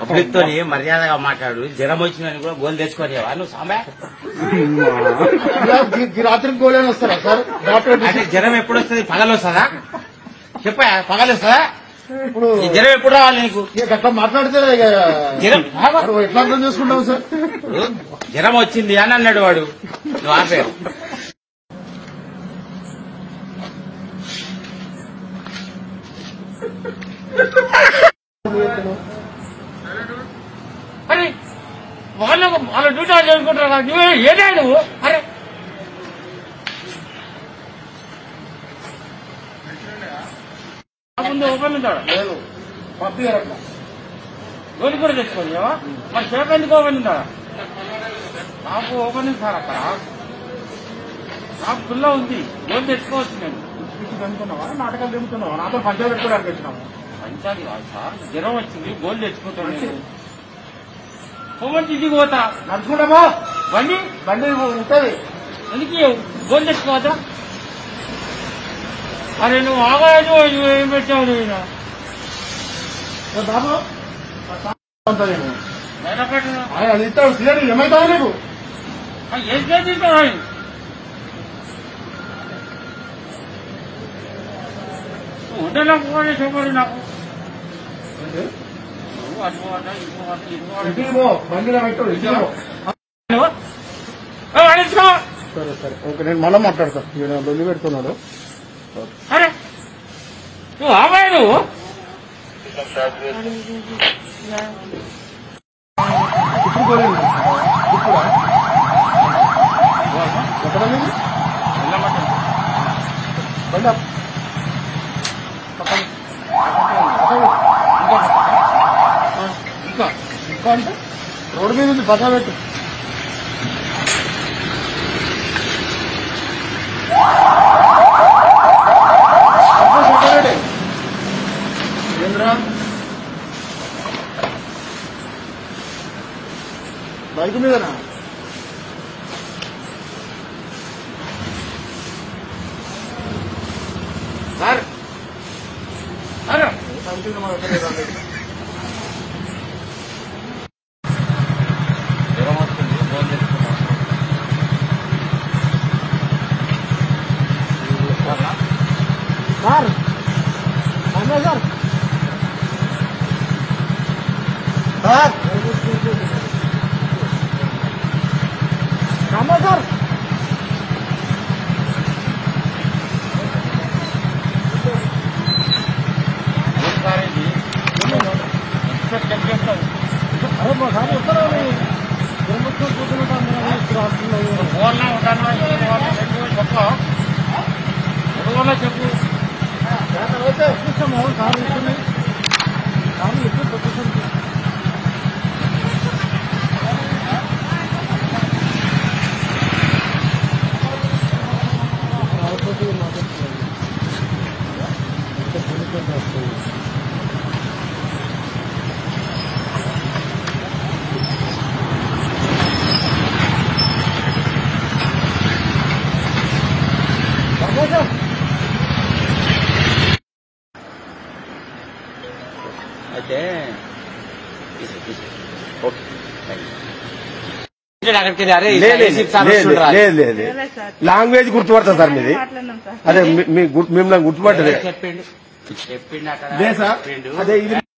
Public తో మర్యాదగా మాట్లాడు జ్వరం వచ్చిందని కూడా గోల్ తెచ్చుకోలేవా నువ్వు సాంబా ఈ రాత్రికి గోళని వస్తారా సార్ డాక్టర్ అంటే జ్వరం ఎప్పుడు వస్తుంది పగలు వస్తుందా చెప్పా పగలు వస్తుందా ఇప్పుడు ఈ జ్వరం ఎప్పుడు రావాలి నీకు ఇక అట్లా మాట్లాడితే ఇక జ్వరం మనం ఎట్లా అర్థం చేసుకుంటాం సార్ ఇప్పుడు జ్వరం వచ్చింది అని అన్నాడు వాడు నువ్వు ఆపేవు అరే వాళ్ళు వాళ్ళ డ్యూటీ వాళ్ళు చేసుకుంటారు కదా నువ్వే ఏడా నువ్వు అరే ముందు ఓపెన్ ఉంటాడు లేదు పంపించారట్లా గోలి కూడా తెచ్చుకోండి మరి షేప్ ఎందుకు ఓపెన్ ఉందా నాకు ఓపెన్ ఉంది సార్ అక్కడ నాకు ఫుల్ ఉంది గోల్ తెచ్చుకోవచ్చు నేను పిచ్చి అనుకున్నావా నాటకాలు తిరుగుతున్నావా నాతో పంచాయతీ పెట్టుకోవడానికి వచ్చినాము పంచాలి కాదు సార్ జ్వరం వచ్చింది గోల్ తెచ్చుకుంటాను నేను హోమన్ ఇంటికి పోతా నడుచుకుంటామా బండి బండి ఉంటది ఎందుకు ఇయ్యవు? గోల్ తెచ్చుకోవద్దా అరే నువ్వు ఆగాయను ఏం పెట్టావు నేను ఏ బాబు అంతా నేను. బయటపెట్టిన ఆయన అది ఇస్తాడు సీఎం ఏమైతావు నీకు ఏం చేస్తావు ఆయన ఉండలేకపోతే చెప్పండి నాకు నువ్వు అటు పోవద్దా, ఇటు పోవద్దా, ఇటు పోవద్దా. ఇంటికి పో బండిలో పెట్టు ఇంటికి పో నువ్వు? ఏ, వాడించుకో. సరే సరే ఓకే నేను మళ్ళీ మాట్లాడతా ఈయన లొల్లి పెడుతున్నాడు అరే నువ్వు ఆమె నువ్వు ఇప్పుడు పోలేదు ఇప్పుడా ఎక్కడ ఉంది? బండి ఆపు. పక్కన. పక్కన. ఇంకా ఇంకా అంటే రోడ్డు మీద ఉంది పక్కన పెట్టు అబ్బో, పక్కన పెట్టు. ఏంద్రా బైక్ మీదనా సార్ అరే సంథింగ్ మన ఎక్కడ రాలేదు. జ్వరం వస్తుంది గోల్ తెచ్చుకున్నావు సార్ అన్నా సార్ సార్ అమ్మా సార్ సార్ ఇది ఎంత చెక్ చేస్తావు అరే మా సార్ వస్తారా దుర్మత్వం కూర్చుంటా ఫోన్లో ఉంటాను చెప్పు ఎదుగులో చెప్పు అయితే ఇస్తాము సార్ ఇస్తుంది సార్ ఇస్తుంది ప్రొఫెషన్ అయితే తీసు, తీసు. Okay thank you. అక్కడికి అరే లే, లే, ఏసీ సార్ లే, వస్తుండ్రా. లే, లే, లే. లాంగ్వేజ్ గుర్తుపడతా సార్ మీది మాట్లాడినాం సార్ అదే మీ- మీ గుర్తు- మిమ్మల్ని గుర్తుపట్టలేదు చెప్పిండు చెప్పిండు అక్కడ లే సార్ చెప్పిండు అదే ఇది